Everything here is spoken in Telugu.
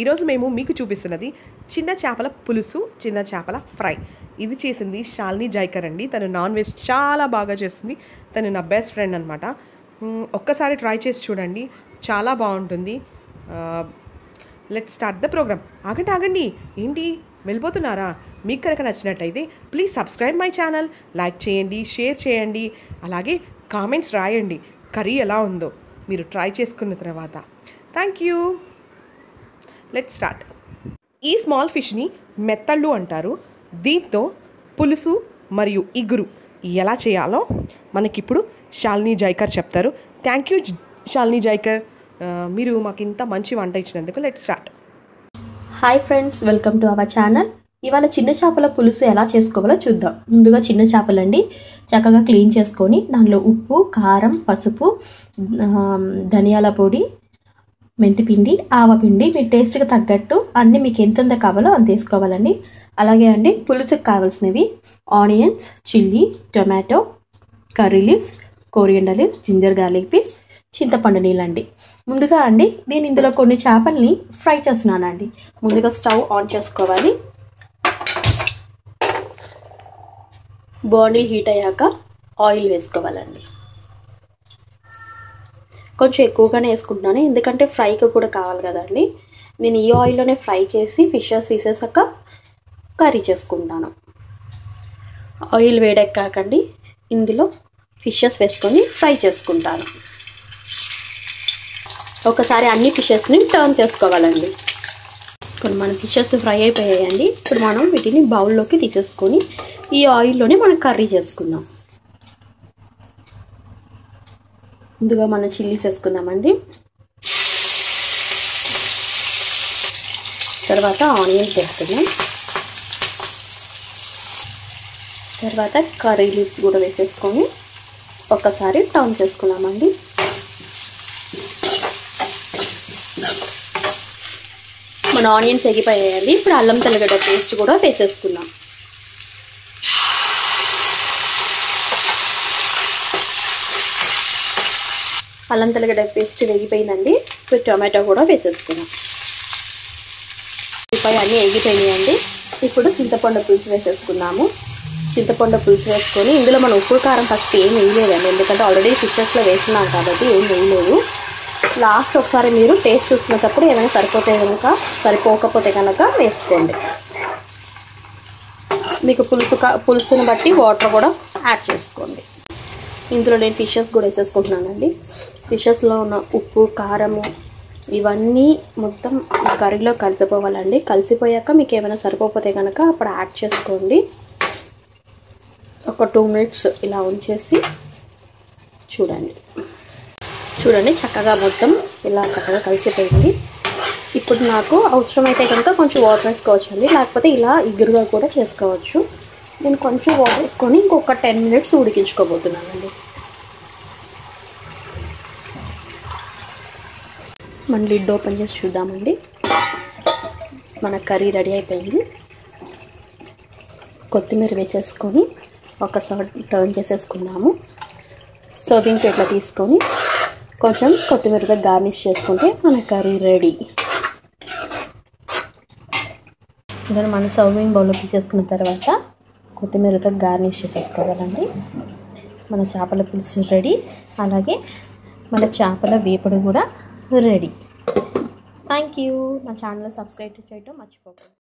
ఈరోజు మేము మీకు చూపిస్తున్నది చిన్న చేపల పులుసు చిన్న చేపల ఫ్రై ఇది చేసింది శాలిని జైకర్ అండి తను నాన్ వెజ్ చాలా బాగా చేస్తుంది తను నా బెస్ట్ ఫ్రెండ్ అనమాట ఒక్కసారి ట్రై చేసి చూడండి చాలా బాగుంటుంది లెట్ స్టార్ట్ ద ప్రోగ్రామ్ ఆగండి ఆగండి ఏంటి వెళ్ళిపోతున్నారా మీకు కనుక నచ్చినట్టయితే please subscribe my channel like చేయండి షేర్ చేయండి అలాగే కామెంట్స్ రాయండి కర్రీ ఎలా ఉందో మీరు ట్రై చేసుకున్న తర్వాత థ్యాంక్ యూ లెట్ స్టార్ట్ ఈ స్మాల్ ఫిష్ని మెత్తళ్ళు అంటారు దీంతో పులుసు మరియు ఇగురు ఎలా చేయాలో మనకిప్పుడు శాలిని జైకర్ చెప్తారు థ్యాంక్ యూ శాలిని జైకర్ ఆ, మీరు మాకు ఇంత మంచి వంట ఇచ్చినందుకు let start hi friends welcome to our channel ఇవాళ చిన్న చేపల పులుసు ఎలా చేసుకోవాలో చూద్దాం ముందుగా చిన్న చేపలండి చక్కగా క్లీన్ చేసుకొని దానిలో ఉప్పు కారం పసుపు ఆ, ధనియాల పొడి మెంతిపిండి ఆవపిండి మీ టేస్ట్కి తగ్గట్టు అన్ని మీకు ఎంతెంత కావాలో అంత వేసుకోవాలండి అలాగే అండి పులుసుకు కావాల్సినవి onions chilli tomato curry leaves coriander leaves ginger garlic paste చింతపండు నీళ్ళండి ముందుగా అండి నేను ఇందులో కొన్ని చేపల్ని ఫ్రై చేస్తున్నానండి ముందుగా స్టవ్ ఆన్ చేసుకోవాలి బాండిల్ హీట్ అయ్యాక ఆయిల్ వేసుకోవాలండి కొంచెం ఎక్కువగానే వేసుకుంటున్నాను ఎందుకంటే ఫ్రైకి కూడా కావాలి కదండి నేను ఈ ఆయిల్లోనే ఫ్రై చేసి ఫిషెస్ తీసేసాక కర్రీ చేసుకుంటాను ఆయిల్ వేడెక్కాకండి ఇందులో ఫిషెస్ వేసుకొని ఫ్రై చేసుకుంటాను ఒకసారి అన్ని ఫిషెస్ని టర్న్ చేసుకోవాలండి ఇప్పుడు మన ఫిషెస్ ఫ్రై అయిపోయాయండి ఇప్పుడు మనం వీటిని బౌల్లోకి తీసేసుకొని ఈ ఆయిల్లోనే మనం కర్రీ చేసుకుందాం ముందుగా మనం చిల్లీస్ వేసుకుందామండి తర్వాత ఆనియన్స్ వేసుకుందాం తర్వాత కర్రీ లీవ్స్ కూడా వేసేసుకొని ఒకసారి టర్న్ చేసుకున్నామండి మన ఆనియన్స్ ఎగిపోయాయండి ఇప్పుడు అల్లం తెల్లగడ్డ పేస్ట్ కూడా వేసేసుకుందాం అల్లం తెల్లగడ్డ పేస్ట్ వేగిపోయిందండి ఇప్పుడు టొమాటో కూడా వేసేసుకుందాం ఉల్లిపాయ అన్నీ ఎగిపోయినాయండి ఇప్పుడు చింతపండు పులుసు వేసేసుకున్నాము చింతపండు పులుసు వేసుకొని ఇందులో మనం ఉప్పు కారం ఫస్ట్ ఏం వేయలేదండి ఎందుకంటే ఆల్రెడీ ఫిషెస్లో వేస్తున్నాం కాబట్టి ఏం వేయలేదు లాస్ట్ ఒకసారి మీరు టేస్ట్ చూసుకునేటప్పుడు ఏమైనా సరిపోతే కనుక సరిపోకపోతే కనుక వేసుకోండి మీకు పులుసు కా- పులుసుని బట్టి వాటర్ కూడా యాడ్ చేసుకోండి ఇందులో నేను ఫిషెస్ కూడా వేసేసుకుంటున్నానండి ఫిషెస్లో ఉన్న ఉప్పు కారము ఇవన్నీ మొత్తం ఈ కర్రీలో కలిసిపోవాలండి కలిసిపోయాక మీకు ఏమైనా సరిపోతే కనుక అప్పుడు యాడ్ చేసుకోండి ఒక టూ మినిట్స్ ఇలా ఉంచేసి చూడండి చూడండి చక్కగా మొత్తం ఇలా చక్కగా కలిసిపోయింది ఇప్పుడు నాకు అవసరమైతే కనుక కొంచెం వాటర్ వేసుకోవచ్చు అండి లేకపోతే ఇలా ఇగురుగా కూడా చేసుకోవచ్చు నేను కొంచెం వాటర్ వేసుకొని ఇంకొక టెన్ మినిట్స్ ఉడికించుకోబోతున్నానండి మన లిడ్ ఓపెన్ చేసి చూద్దామండి మన కర్రీ రెడీ అయిపోయింది కొత్తిమీర వేసేసుకొని ఒకసారి టర్న్ చేసేసుకున్నాము సర్వింగ్ ప్లేట్లో తీసుకొని కొంచెం కొత్తిమీరతో గార్నిష్ చేసుకుంటే మన కర్రీ రెడీ ఇంకా మన సర్వింగ్ బౌల్లో తీసేసుకున్న తర్వాత కొత్తిమీరతో గార్నిష్ చేసేసుకోవాలండి మన చేపల పులుసు రెడీ అలాగే మన చేపల వేపుడు కూడా రెడీ థ్యాంక్ యూ నా ఛానల్ సబ్స్క్రైబ్ చేయడం మర్చిపోకండి